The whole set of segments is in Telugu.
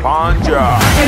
పాంజా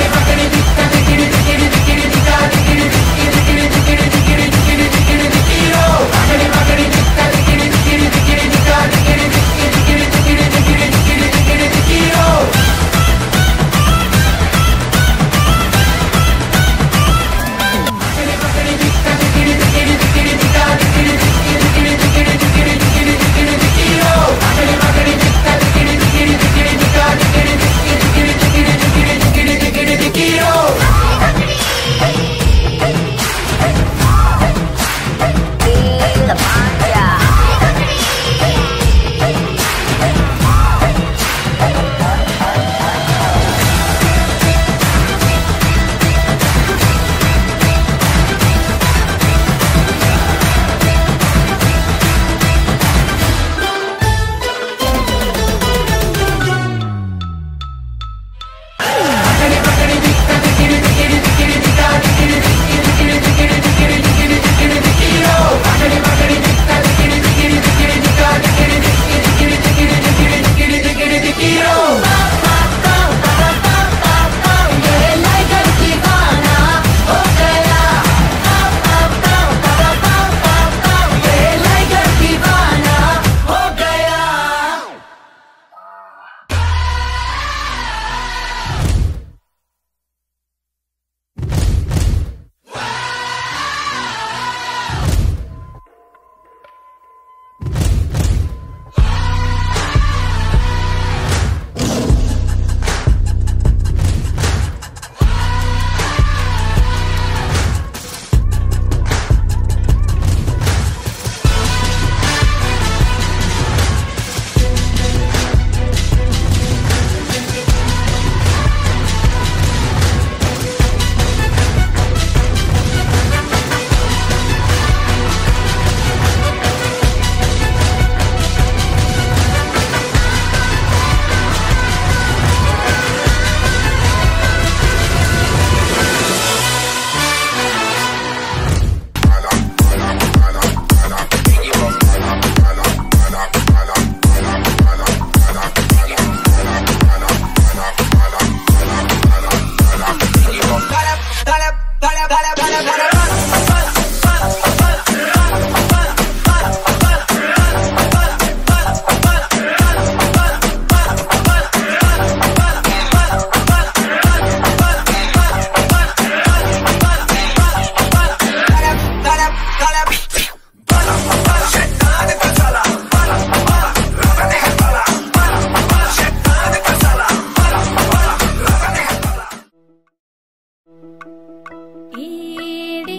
ఏడే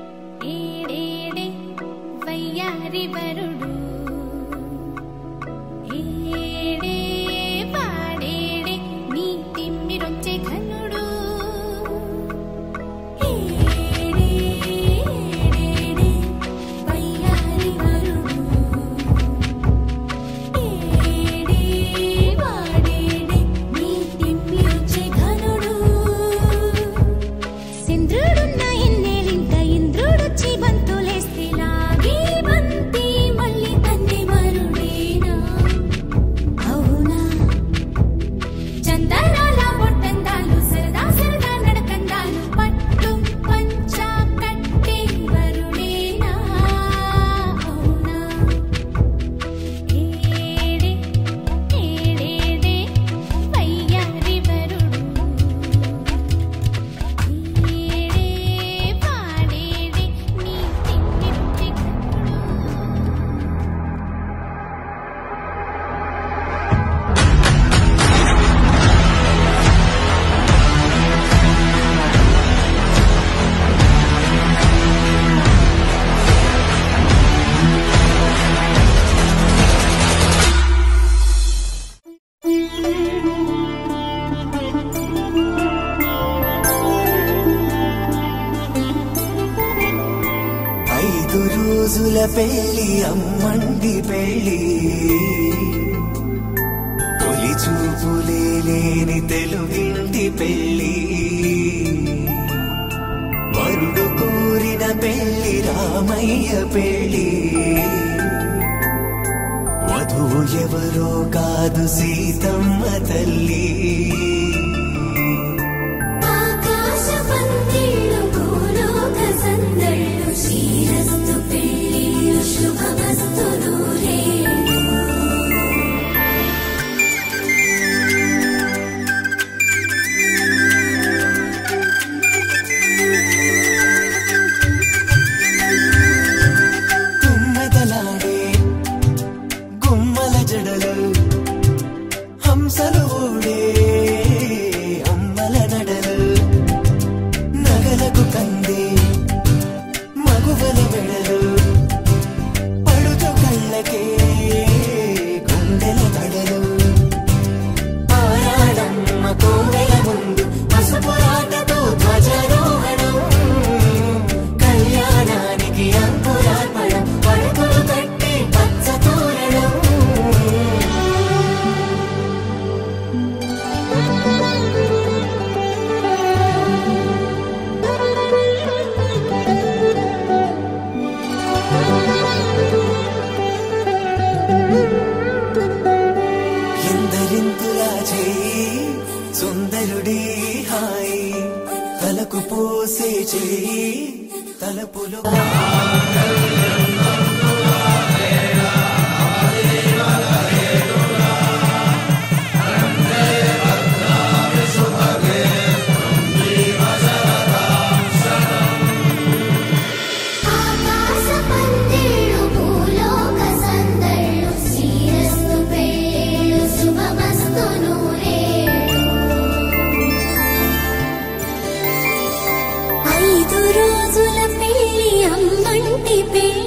ఏడేడే వయ్యారి వరుడు ఏడే పాడేడే నీ తిమ్మిరొచ్చే ఘనుడు ఏడే ఏడేడే వయ్యారి వరుడు ఏడే పాడేడే నీ తిమ్మిరొచ్చే ఘనుడు సింద్రుడున్న ఎన్నేలింక ఇంద్రుడొచ్చి బంతులేస్తే లాగే బంతి మళ్ళీ తన్ని మరుడేనా అవునా చందనాల బొట్టందాలు సరదా సరదా నడకందాలు పట్టు పంచా కట్టే వరుడేనా అవునా ఏడే ఏడేడే వయ్యారి వరుడు ఏడే పాడేడే నీ తిమ్మిరొచ్చే ఘనుడు ఐదు రోజుల పెళ్లి అమ్మండి పెళ్లి తొలి చూపులే లేని తెలుగింటి పెళ్లి వరుడు కోరిన పెళ్లి రామయ్య పెళ్లి వధువు ఎవరో కాదు సీతమ్మ తల్లి శ్రీరస్తు పెళ్ళిళ్ళు శుభమస్తు నూరేళ్ళు తుమ్మెదలాడే గుమ్మల జడలు హంసలు ఊడే అమ్మల నడలు నగలకు కంది మగువల మెడలు పడుచు కళ్ళకే గుండెల తడలు ఆరాడమ్మ కోవెల ముందు పసుపురాటతో ధ్వజారోహణం కళ్యాణానికి అంకురార్పణం పడుకులు కట్టి పచ్చ తోరణం ఎందరింతులా చేయి సుందరుడి హాయి తలకు పోసే చేయి తలపులో ఆకాశ పందిళ్ళు భూలోక సందళ్ళు శ్రీరస్తు పెళ్ళిళ్ళు శుభమస్తు నూరేళ్ళు ఐదు రోజుల పెళ్లి అమ్మంటి పెళ్లి